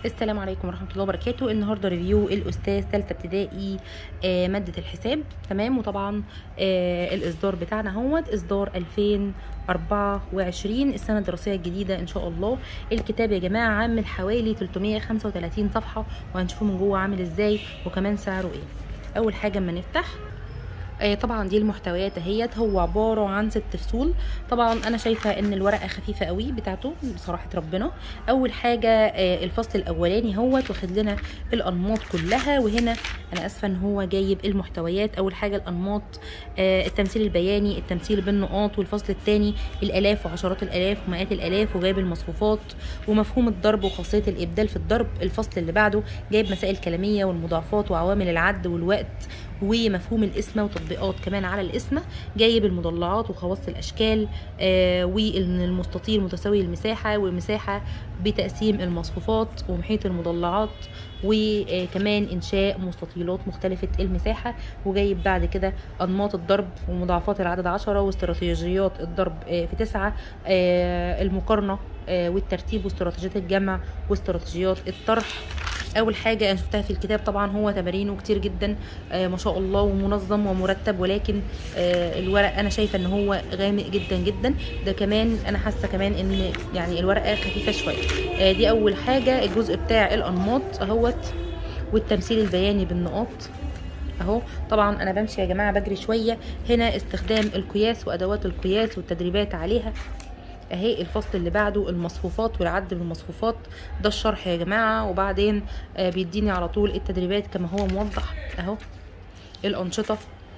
السلام عليكم ورحمه الله وبركاته النهارده ريفيو الاستاذ ثالثه ابتدائي آه ماده الحساب تمام وطبعا آه الاصدار بتاعنا هوت اصدار 2024 السنه الدراسيه الجديده ان شاء الله الكتاب يا جماعه عامل حوالي 335 صفحه وهنشوفه من جوه عامل ازاي وكمان سعره ايه اول حاجه اما نفتح آه طبعا دي المحتويات اهيت هو عباره عن ست فصول طبعا انا شايفه ان الورقه خفيفه قوي بتاعته بصراحه ربنا اول حاجه آه الفصل الاولاني هوت واخد لنا الانماط كلها وهنا انا اسفه ان هو جايب المحتويات اول حاجه الانماط آه التمثيل البياني التمثيل بالنقاط والفصل الثاني الالاف وعشرات الالاف ومئات الالاف وجايب المصفوفات ومفهوم الضرب وخاصيه الابدال في الضرب الفصل اللي بعده جايب مسائل كلاميه والمضاعفات وعوامل العد والوقت ومفهوم القسمه وتطبيقات كمان على القسمه جايب المضلعات وخواص الاشكال آه والمستطيل متساوي المساحه والمساحه بتقسيم المصفوفات ومحيط المضلعات وكمان انشاء مستطيلات مختلفه المساحه وجايب بعد كده انماط الضرب ومضاعفات العدد عشرة واستراتيجيات الضرب آه في تسعة آه المقارنه والترتيب واستراتيجيات الجمع واستراتيجيات الطرح اول حاجه انا شفتها في الكتاب طبعا هو تمارينه كتير جدا آه ما شاء الله ومنظم ومرتب ولكن آه الورق انا شايفه ان هو غامق جدا جدا ده كمان انا حاسه كمان ان يعني الورقه خفيفه شويه آه دي اول حاجه الجزء بتاع الانماط اهوت والتمثيل البياني بالنقاط اهو طبعا انا بمشي يا جماعه بجري شويه هنا استخدام القياس وادوات القياس والتدريبات عليها اهي الفصل اللي بعده المصفوفات والعد بالمصفوفات ده الشرح يا جماعه وبعدين آه بيديني على طول التدريبات كما هو موضح اهو الانشطه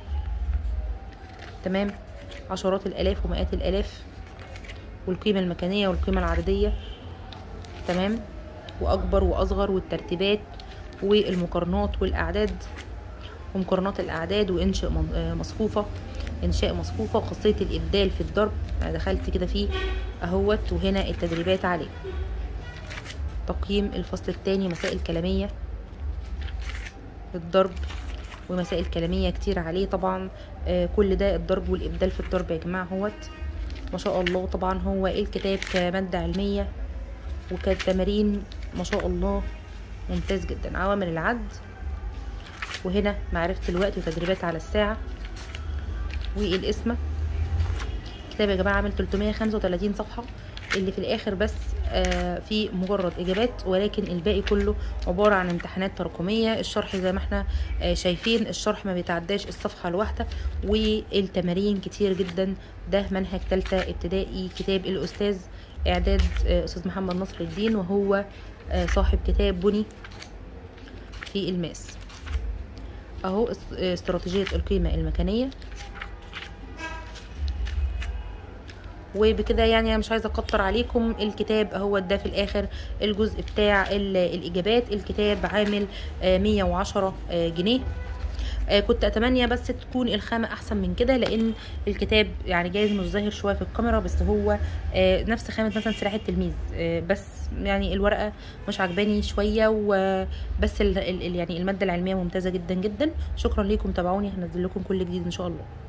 تمام عشرات الالاف ومئات الالاف والقيمه المكانيه والقيمه العدديه تمام واكبر واصغر والترتيبات والمقارنات والاعداد ومقارنات الاعداد وانشاء مصفوفه انشاء مصفوفه وخاصيه الابدال في الضرب انا دخلت كده فيه اهوت وهنا التدريبات عليه تقييم الفصل الثاني مسائل كلاميه للضرب ومسائل كلاميه كتير عليه طبعا آه كل ده الضرب والابدال في الضرب يا جماعه اهوت ما شاء الله طبعا هو الكتاب كماده علميه وكتمارين ما شاء الله ممتاز جدا عوامل العد وهنا معرفه الوقت وتدريبات على الساعه والقسمه كتاب يا جماعه عامل 335 صفحه اللي في الاخر بس آه في مجرد اجابات ولكن الباقي كله عباره عن امتحانات تراكميه الشرح زي ما احنا آه شايفين الشرح ما بيتعداش الصفحه الواحده والتمارين كتير جدا ده منهج ثالثه ابتدائي كتاب الاستاذ اعداد آه استاذ محمد نصر الدين وهو آه صاحب كتاب بني في الماس اهو استراتيجيه القيمه المكانيه وبكده يعني انا مش عايزه اكتر عليكم الكتاب هو ده في الاخر الجزء بتاع الاجابات الكتاب عامل 110 جنيه كنت اتمنى بس تكون الخامه احسن من كده لان الكتاب يعني جايز مش ظاهر شويه في الكاميرا بس هو نفس خامه مثلا سلاح التلميذ بس يعني الورقه مش عجباني شويه وبس ال يعني الماده العلميه ممتازه جدا جدا شكرا ليكم تابعوني هنزل لكم كل جديد ان شاء الله